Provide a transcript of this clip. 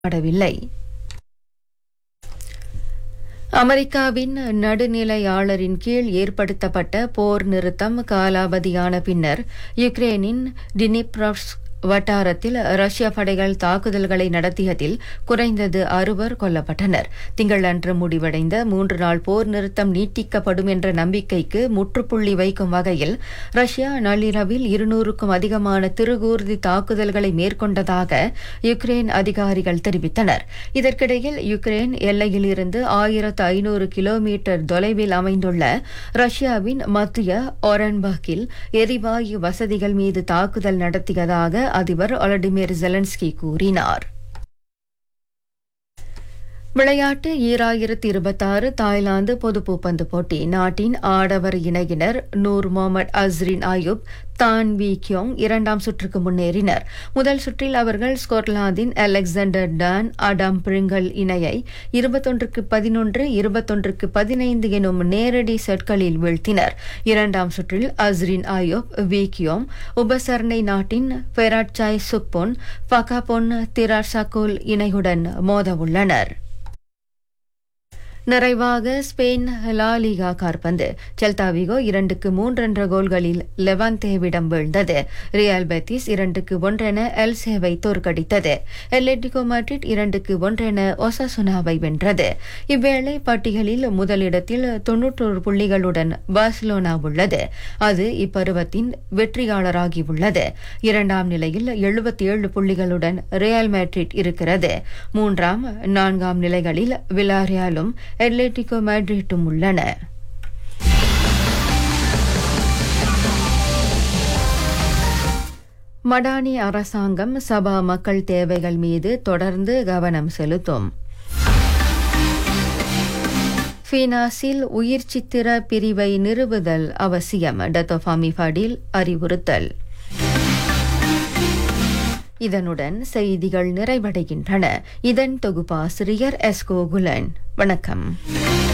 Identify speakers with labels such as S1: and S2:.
S1: படவில்லை அமெரிக்காவின் நடுநிலையாளரின் கீழ் ஏற்படுத்தப்பட்ட போர் நிறுத்தம் காலாவதியான பின்னர் யுக்ரேனின் டினிப்ரவ்ஸ்க் வட்டாரத்தில் ரஷ்ய படைகள் தாக்குதல்களை நடத்தியதில் குறைந்தது அறுவர் கொல்லப்பட்டனர் திங்களன்று முடிவடைந்த மூன்று நாள் போர் நிறுத்தம் நீட்டிக்கப்படும் என்ற நம்பிக்கைக்கு முற்றுப்புள்ளி வைக்கும் வகையில் ரஷ்யா நள்ளிரவில் இருநூறுக்கும் அதிகமான திருகூர்தி தாக்குதல்களை மேற்கொண்டதாக யுக்ரேன் அதிகாரிகள் தெரிவித்தனர் இதற்கிடையில் யுக்ரேன் எல்லையிலிருந்து ஆயிரத்து ஐநூறு கிலோமீட்டர் தொலைவில் அமைந்துள்ள ரஷ்யாவின் மத்திய ஒரன்பர்கில் எரிவாயு வசதிகள் மீது தாக்குதல் நடத்தியதாக அதிபர் ஒலடிமிர் ஜெலன்ஸ்கி கூறினார் விளையாட்டு ஈராயிரத்தி இருபத்தாறு தாய்லாந்து பொது பூப்பந்து போட்டி நாட்டின் ஆடவர் இணையினர் நூர் முகமது அஸ்ரின் அயூப் தான் வி கியோங் இரண்டாம் சுற்றுக்கு முன்னேறினர் முதல் சுற்றில் அவர்கள் ஸ்கொட்லாந்தின் அலெக்சாண்டர் டான் அடாம் பிரிங்கல் இணையை இருபத்தொன்றுக்கு பதினொன்று இருபத்தொன்றுக்கு பதினைந்து எனும் நேரடி செட்களில் வீழ்த்தினர் இரண்டாம் சுற்றில் அஸ்ரின் அயூப் வி கியோங் உபசரணை நாட்டின் பெராட்சாய் சுப்பொன் பகாபொன் திராசகுல் இணையுடன் மோதவுள்ளனர் நிறைவாக ஸ்பெயின் லாலிகா கார்பந்து செல்தாவிகோ இரண்டுக்கு மூன்று என்ற கோல்களில் லெவாந்தேவிடம் வீழ்ந்தது ரியால் பெத்திஸ் இரண்டுக்கு ஒன்றென எல்சேவை தோற்கடித்தது எல்லெட்டிகோ மாட்ரிட் இரண்டுக்கு ஒன்றென ஒசசுனாவை வென்றது இவ்வேளை பட்டியலில் முதலிடத்தில் தொன்னூற்றோரு புள்ளிகளுடன் பார்சிலோனா உள்ளது அது இப்பருவத்தின் வெற்றியாளராகியுள்ளது இரண்டாம் நிலையில் எழுபத்தி ஏழு புள்ளிகளுடன் ரியால் மேட்ரிட் இருக்கிறது மூன்றாம் நான்காம் நிலைகளில் விலாரியாலும் அட்லெட்டிகோ மேட்ரிட்டும் உள்ளன மடானி அரசாங்கம் சபா மக்கள் தேவைகள் மீது தொடர்ந்து கவனம் செலுத்தும் ஃபீனாஸில் உயிர் சித்திர பிரிவை நிறுவுதல் அவசியம் டத்தோஃபாமி ஃபடில் அறிவுறுத்தல் இதனுடன் செய்திகள் நிறைவடைகின்றன இதன் தொகுப்பாசிரியர் எஸ்கோ குலன் வணக்கம்